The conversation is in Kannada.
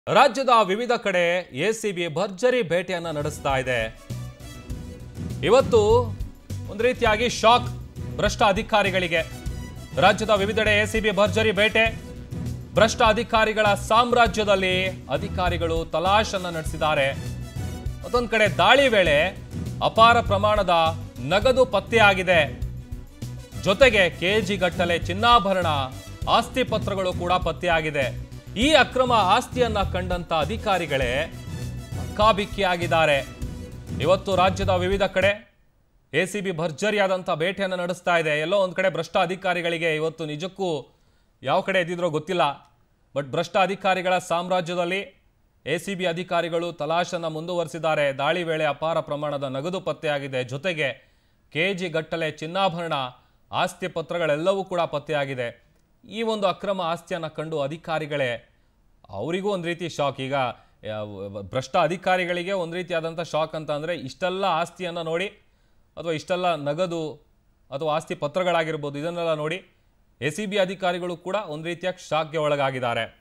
ರಾಜ್ಯದ ವಿವಿಧ ಕಡೆ ಎಸಿಬಿ ಭರ್ಜರಿ ಭೇಟಿಯನ್ನ ನಡೆಸ್ತಾ ಇದೆ ಇವತ್ತು ಒಂದು ರೀತಿಯಾಗಿ ಶಾಕ್ ಭ್ರಷ್ಟ ಅಧಿಕಾರಿಗಳಿಗೆ ರಾಜ್ಯದ ವಿವಿಧೆಡೆ ಎಸಿಬಿ ಭರ್ಜರಿ ಬೇಟೆ ಭ್ರಷ್ಟ ಅಧಿಕಾರಿಗಳ ಸಾಮ್ರಾಜ್ಯದಲ್ಲಿ ಅಧಿಕಾರಿಗಳು ತಲಾಶನ್ನ ನಡೆಸಿದ್ದಾರೆ ಮತ್ತೊಂದು ಕಡೆ ದಾಳಿ ವೇಳೆ ಅಪಾರ ಪ್ರಮಾಣದ ನಗದು ಪತ್ತೆಯಾಗಿದೆ ಜೊತೆಗೆ ಕೆಜಿ ಗಟ್ಟಲೆ ಚಿನ್ನಾಭರಣ ಆಸ್ತಿ ಪತ್ರಗಳು ಕೂಡ ಪತ್ತೆಯಾಗಿದೆ ಈ ಅಕ್ರಮ ಆಸ್ತಿಯನ್ನ ಕಂಡಂತ ಅಧಿಕಾರಿಗಳೇ ಅಕ್ಕಾಬಿಕ್ಕಿಯಾಗಿದ್ದಾರೆ ಇವತ್ತು ರಾಜ್ಯದ ವಿವಿಧ ಕಡೆ ಎಸಿಬಿ ಭರ್ಜರಿಯಾದಂಥ ಭೇಟಿಯನ್ನು ನಡೆಸ್ತಾ ಇದೆ ಎಲ್ಲೋ ಒಂದು ಕಡೆ ಭ್ರಷ್ಟ ಅಧಿಕಾರಿಗಳಿಗೆ ಇವತ್ತು ನಿಜಕ್ಕೂ ಯಾವ ಕಡೆ ಎದ್ದಿದ್ರೋ ಗೊತ್ತಿಲ್ಲ ಬಟ್ ಭ್ರಷ್ಟ ಅಧಿಕಾರಿಗಳ ಸಾಮ್ರಾಜ್ಯದಲ್ಲಿ ಎ ಸಿ ಬಿ ಅಧಿಕಾರಿಗಳು ತಲಾಶನ್ನು ಮುಂದುವರಿಸಿದ್ದಾರೆ ದಾಳಿ ವೇಳೆ ಅಪಾರ ಪ್ರಮಾಣದ ನಗದು ಪತ್ತೆಯಾಗಿದೆ ಜೊತೆಗೆ ಕೆ ಜಿ ಗಟ್ಟಲೆ ಚಿನ್ನಾಭರಣ ಆಸ್ತಿ ಪತ್ರಗಳೆಲ್ಲವೂ ಕೂಡ ಪತ್ತೆಯಾಗಿದೆ ಈ ಒಂದು ಅಕ್ರಮ ಆಸ್ತಿಯನ್ನು ಕಂಡು ಅಧಿಕಾರಿಗಳೇ ಅವರಿಗೂ ಒಂದು ರೀತಿ ಶಾಕ್ ಈಗ ಯಾವ- ಭ್ರಷ್ಟ ಅಧಿಕಾರಿಗಳಿಗೆ ಒಂದು ರೀತಿಯಾದಂಥ ಶಾಕ್ ಅಂತ ಅಂದರೆ ಇಷ್ಟೆಲ್ಲ ಆಸ್ತಿಯನ್ನು ನೋಡಿ ಅಥವಾ ಇಷ್ಟೆಲ್ಲ ನಗದು ಅಥವಾ ಆಸ್ತಿ ಪತ್ರಗಳಾಗಿರ್ಬೋದು ಇದನ್ನೆಲ್ಲ ನೋಡಿ ಎ ಸಿ ಬಿ ಅಧಿಕಾರಿಗಳು ಕೂಡ ಒಂದು ರೀತಿಯ ಶಾಕ್ಗೆ ಒಳಗಾಗಿದ್ದಾರೆ